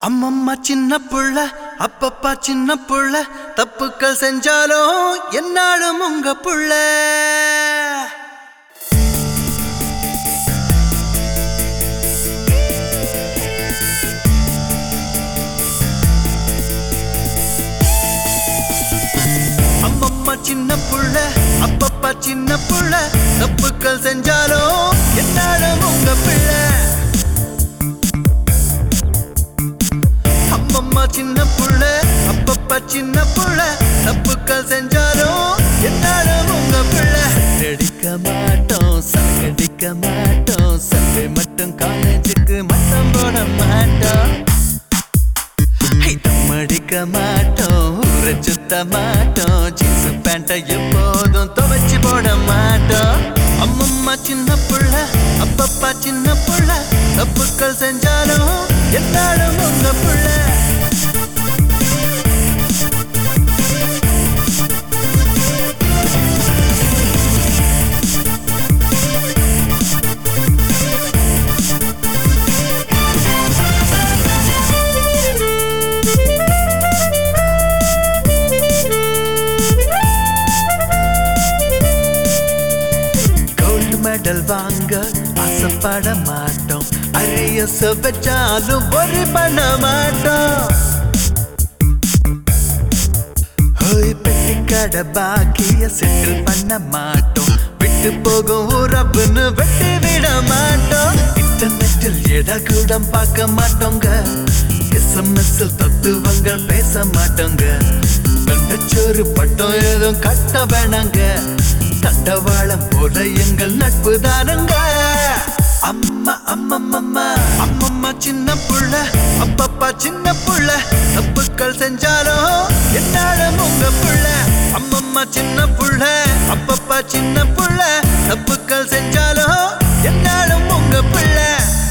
அம்மம்மா சின்ன புள்ள அப்பப்பா சின்ன புள்ள தப்புக்கள் செஞ்சாலும் என்னாலும் உங்க புள்ள அம்மம்மா சின்ன புள்ள அப்பப்பா சின்ன புள்ள தப்புக்கள் செஞ்சாலும் என்னாலும் உங்க பிள்ளை அம்மம்மா சின்ன புள்ள அப்பப்பா சின்ன புள்ள தப்புக்கள் செஞ்சாலும் என்னாலும் உங்க பிள்ளை அடிக்க மாட்டோம் சங்கடிக்க மாட்டோம் சண்டை மட்டும் காலேஜுக்கு மட்டம் போட மாட்டோம் ஹை, தம் அடிக்க மாட்டோம் ஊரை சுத்த மாட்டோம் ஜீன்ஸ் பேண்ட்டை எப்போதும் துவைச்சு போட மாட்டோம் அம்மம்மா சின்ன புள்ள அப்பப்பா சின்ன புள்ள தப்புக்கள் செஞ்சாலும் என்னாலும் உங்க புள்ள கோல்டு மெடல் வாங்க ஆசைப்பட மாட்டோம் அரிய வச்சாலும் ஒரு பண்ண மாட்டோம் ஹோய் பெட்டி கடை பாக்கிய செட்டில் பண்ண மாட்டோம் விட்டு போகும் உறவுன்னு வெட்டி விட மாட்டோம் இன்டர்நெட்டில் எட கூட பார்க்க மாட்டோங்க எஸ்எம்எஸ் தத்துவங்கள் பேச மாட்டோங்க கண்டச்சோறு பட்டம் ஏதும் கட்ட வேணாங்க தண்டவாளம் போல எங்கள் நட்பு தானுங்க அம்மா அம்மம்மம்மா அம்மம்மா சின்ன புள்ள அப்பப்பா சின்ன புள்ள தப்புக்கள் செஞ்சாலும் என்னாலும் உங்க புள்ள அம்மம்மா சின்ன புள்ள அப்பப்பா சின்ன புள்ள தப்புக்கள் செஞ்சாலும் என்னாலும் உங்க பிள்ளை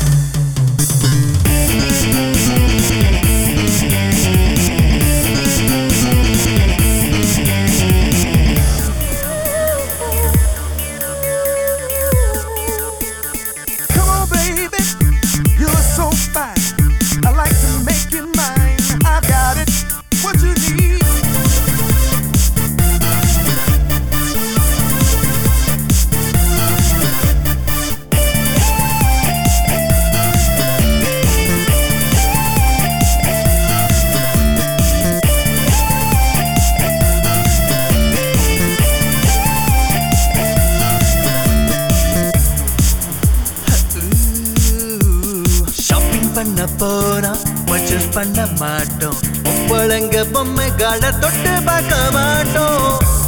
Come on, baby, you're so fine. I like to make you mine. I got it, what you need. Shopping பண்ண போறோம் பர்ச்சேஸ் பண்ண மாட்டோம் ஒப்பளங்க பொம்மைகளை தொட்டு பார்க்க மாட்டோம்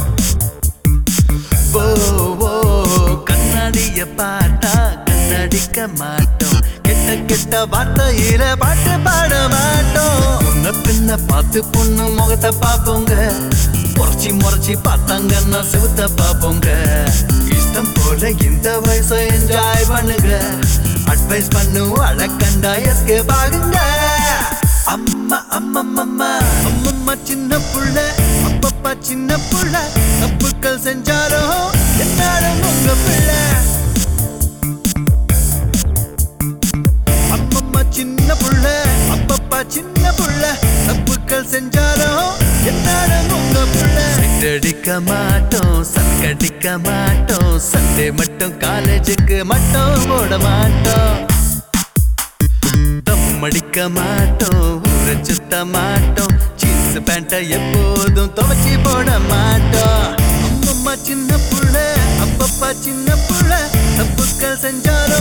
ஓ ஓ கண்ணாடிய பார்த்தா கண்ணடிக்க மாட்டோம் கெட்ட கெட்ட வார்த்தையில பாட்டு பாட மாட்டோம் முன்ன பின்ன பார்த்து பொண்ணு முகத்தை பார்ப்போங்க முறைச்சி முறைச்சி பார்த்தாங்கன்னா செவுத்த பார்ப்போங்க இஷ்டம் போல இந்த வயசை என்ஜாய் பண்ணுங்க அட்வைஸ் பண்ணும் அழக்கண்டா எஸ்கே பாருங்க அம்மா அம்மம்மம்மா அம்மம்மா சின்ன புள்ள அப்பப்பா சின்ன புள்ள தப்புக்கள் செஞ்சாலும் என்னாலும் உங்க பிள்ளை அம்மம்மா சின்ன புள்ள அப்பப்பா சின்ன புள்ள தப்புக்கள் செஞ்சாலும் என்னாலும் உங்க புள்ள அடிக்க மாட்டோம் சங்கடிக்க மாட்டோம் சண்டே மட்டும் காலேஜுக்கு மட்டும் போட மாட்டோம் தம் அடிக்க மாட்டோம் ஊரை சுத்த மாட்டோம் ஜீன்ஸ் பேண்ட்டை எப்போதும் துவைச்சி போட மாட்டோம் அம்மம்மா சின்ன புள்ள அப்பப்பா சின்ன புள்ள தப்புக்கள் செஞ்சாலும்